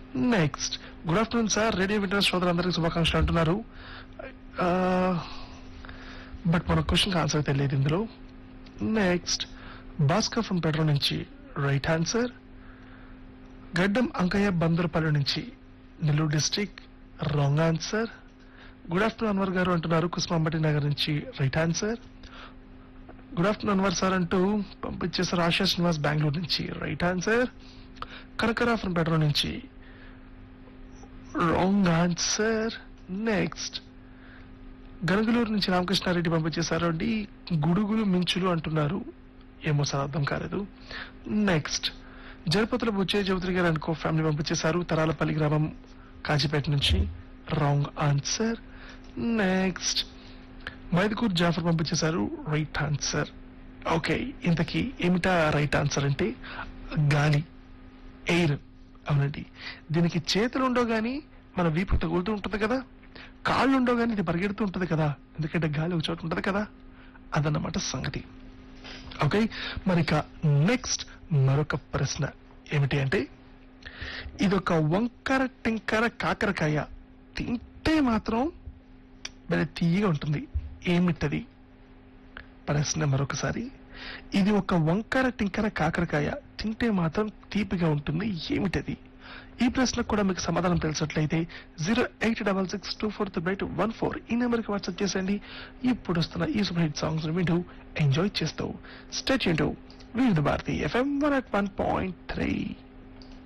next good afternoon sir radio వింటర్ శ్రోతలందరికీ శుభాకాంక్షలు అంటున్నారు బట్ మన క్వశ్చన్ ఆన్సర్ తెలియదు ఇందులో నెక్స్ట్ భాస్కర్ ఫ్రమ్ పెట్రో నుంచి రైట్ ఆన్సర్ గడ్డం అంకయ్య బందరపల్లి నుంచి Nellore district wrong answer good afternoon Anwar garu అంటున్నారు కుస్మాంబటి నగర్ నుంచి right answer good afternoon Anwar sir అంటూ పంపించేసారు ఆశా శ్రీనివాస్ బెంగళూరు నుంచి రైట్ ఆన్సర్ కనకరా ఫ్రమ్ పెట్రో నుంచి రాంగ్ ఆన్సర్ నెక్స్ట్ గనుగులూరు నుంచి రామకృష్ణారెడ్డి పంపించేశారు అండి గుడుగులు మించులు అంటున్నారు ఏమో సార్ అర్థం కాలేదు నెక్స్ట్ జలపతుల బుచ్చే చౌదరి గారు అనుకో ఫ్యామిలీ పంపించేశారు తరాలపల్లి గ్రామం కాజీపేట నుంచి wrong answer next Mydukur Jafar పంపించేశారు రైట్ ఆన్సర్ ఓకే ఇంతకీ ఏమిటా రైట్ ఆన్సర్ అంటే గాలి ఎయిర్ అవునండి దీనికి చేతులు ఉండవు గానీ మన వీపు తగులుతూ ఉంటుంది కదా కాళ్ళు ఉండవు గానీ ఇది పరిగెడుతూ ఉంటుంది కదా ఎందుకంటే గాలి ఒక చోట ఉంటుంది కదా అదన్నమాట సంగతి ఓకే మరిక నెక్స్ట్ మరొక ప్రశ్న ఏమిటి అంటే ఇదొక వంకర టింకర కాకరకాయ తింటే మాత్రం భలే తీయగా ఉంటుంది ఏమిటది ప్రశ్న మరొకసారి ఇది ఒక వంకర టింకర కాకరకాయ తింటే మాత్రం తీపిగా ఉంటుంది ఏమిటది ఈ ప్రశ్నకు కూడా మీకు సమాధానం తెలిసినట్లయితే zero eight double six two four three eight one four ఈ నెంబర్కి వాట్సాప్ చేసేయండి ఇప్పుడు వస్తున్న ఈ సూపర్ హిట్ సాంగ్స్ వింటూ ఎంజాయ్ చేస్తూ state Vividh Bharati FM one at one point three